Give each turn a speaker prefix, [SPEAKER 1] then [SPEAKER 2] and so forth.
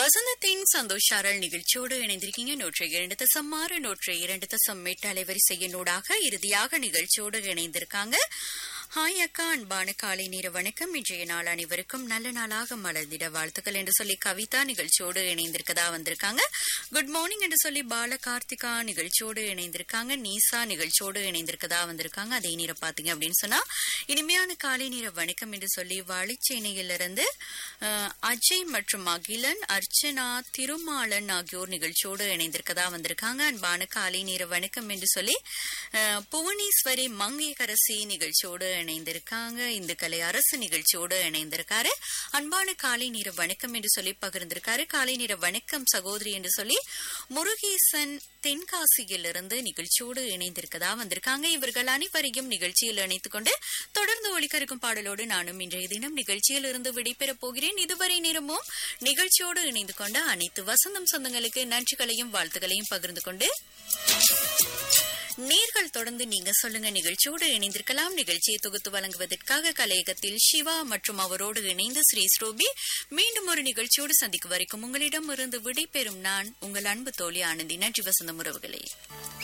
[SPEAKER 1] வசந்தத்தின் சந்தோஷாரல் நிகழ்ச்சியோடு இணைந்திருக்கீங்க நூற்றி இரண்டு தசம் ஆறு நூற்றி இரண்டு தசம் எட்டு அலைவரிசையினூடாக இறுதியாக நிகழ்ச்சியோடு இணைந்திருக்காங்க ஹாய் அக்கா அன்பான காலை நேர வணக்கம் இன்றைய நாள் அனைவருக்கும் நல்ல நாளாக மலர்ந்திட வாழ்த்துக்கள் என்று சொல்லி கவிதா நிகழ்ச்சியோடு இணைந்திருக்கதா வந்திருக்காங்க குட் மார்னிங் என்று சொல்லி பால கார்த்திகா நிகழ்ச்சியோடு இணைந்திருக்காங்க நீசா நிகழ்ச்சியோடு இணைந்திருக்கதா வந்திருக்காங்க அதே நேரம் பாத்தீங்க அப்படின்னு சொன்னா இனிமையான காலை நேர வணக்கம் என்று சொல்லி வாழைச்சேனையிலிருந்து அஹ், அஜய் மற்றும் அகிலன் அர்ச்சனா திருமாலன் ஆகியோர் நிகழ்ச்சியோடு இணைந்திருக்கதா வந்திருக்காங்க அன்பான காலை நேர வணக்கம் என்று சொல்லி அஹ், புவனேஸ்வரி மங்கையரசி நிகழ்ச்சியோடு இணைந்திருக்காங்க இந்து கலை அரசு நிகழ்ச்சியோடு இணைந்திருக்காரு அன்பான காலை நேர வணக்கம் என்று சொல்லி பகிர்ந்திருக்காரு காலை நேர வணக்கம் சகோதரி என்று சொல்லி முருகேசன் தென்காசியிலிருந்து நிகழ்ச்சியோடு இணைந்திருக்கதா வந்திருக்காங்க இவர்கள் அனைவரையும் நிகழ்ச்சியில் இணைத்துக் கொண்டு தொடர்ந்து ஒளிக்கருக்கும் பாடலோடு நானும் இன்றைய தினம் நிகழ்ச்சியில் இருந்து விடைபெறப் போகிறேன் இதுவரை நேரமும் நிகழ்ச்சியோடு இணைந்து கொண்ட அனைத்து வசந்தம் சொந்தங்களுக்கு நன்றிகளையும் வாழ்த்துக்களையும் பகிர்ந்து கொண்டு நேர்கள் தொடர்ந்து நீங்க சொல்லுங்க நிகழ்ச்சியோடு இணைந்திருக்கலாம் நிகழ்ச்சியை தொகுத்து வழங்குவதற்காக கலையகத்தில் சிவா மற்றும் அவரோடு இணைந்து ஸ்ரீ ஸ்ரூபி மீண்டும் ஒரு நிகழ்ச்சியோடு சந்திக்கும் வரைக்கும் உங்களிடம் இருந்து விடைபெறும் நான் உங்கள் அன்பு தோழி ஆனந்தி நன்றி வசந்தம் உறவுகளே